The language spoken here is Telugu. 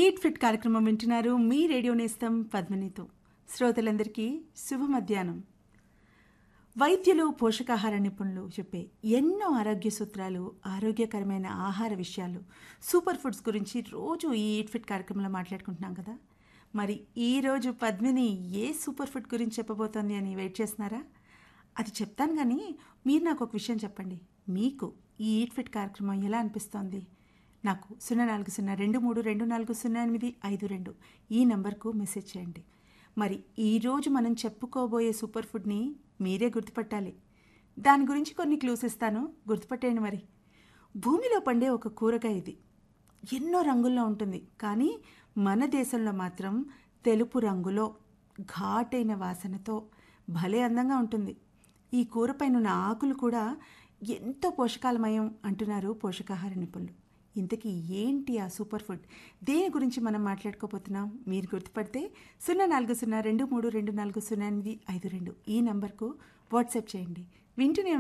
ఈట్ ఫిట్ కార్యక్రమం వింటున్నారు మీ రేడియో నేస్తం పద్మినితో శ్రోతలందరికీ శుభ మధ్యాహ్నం వైద్యులు పోషకాహార నిపుణులు చెప్పే ఎన్నో ఆరోగ్య సూత్రాలు ఆరోగ్యకరమైన ఆహార విషయాలు సూపర్ ఫుడ్స్ గురించి రోజు ఈ ఈట్ ఫిట్ కార్యక్రమంలో మాట్లాడుకుంటున్నాం కదా మరి ఈరోజు పద్మిని ఏ సూపర్ ఫుడ్ గురించి చెప్పబోతోంది అని వెయిట్ చేస్తున్నారా అది చెప్తాను కానీ మీరు నాకు ఒక విషయం చెప్పండి మీకు ఈ ఈట్ ఫిట్ కార్యక్రమం ఎలా అనిపిస్తోంది నాకు సున్నా నాలుగు సున్నా రెండు మూడు రెండు నాలుగు సున్నా ఎనిమిది ఐదు రెండు ఈ నంబర్కు మెసేజ్ చేయండి మరి ఈరోజు మనం చెప్పుకోబోయే సూపర్ ఫుడ్ని మీరే గుర్తుపట్టాలి దాని గురించి కొన్ని క్లూస్ ఇస్తాను గుర్తుపట్టేయండి మరి భూమిలో పండే ఒక కూరగాయ ఇది ఎన్నో రంగుల్లో ఉంటుంది కానీ మన దేశంలో మాత్రం తెలుపు రంగులో ఘాటైన వాసనతో భలే అందంగా ఉంటుంది ఈ కూరపైన ఉన్న ఆకులు కూడా ఎంతో పోషకాలమయం అంటున్నారు పోషకాహార నిపుణులు ఇంతకీ ఏంటి ఆ సూపర్ ఫుడ్ దేని గురించి మనం మాట్లాడుకోబోతున్నాం మీరు గుర్తుపడితే సున్నా నాలుగు సున్నా రెండు మూడు రెండు నాలుగు సున్నా ఎనిమిది ఐదు రెండు ఈ నంబర్కు వాట్సాప్ చేయండి వింటూనే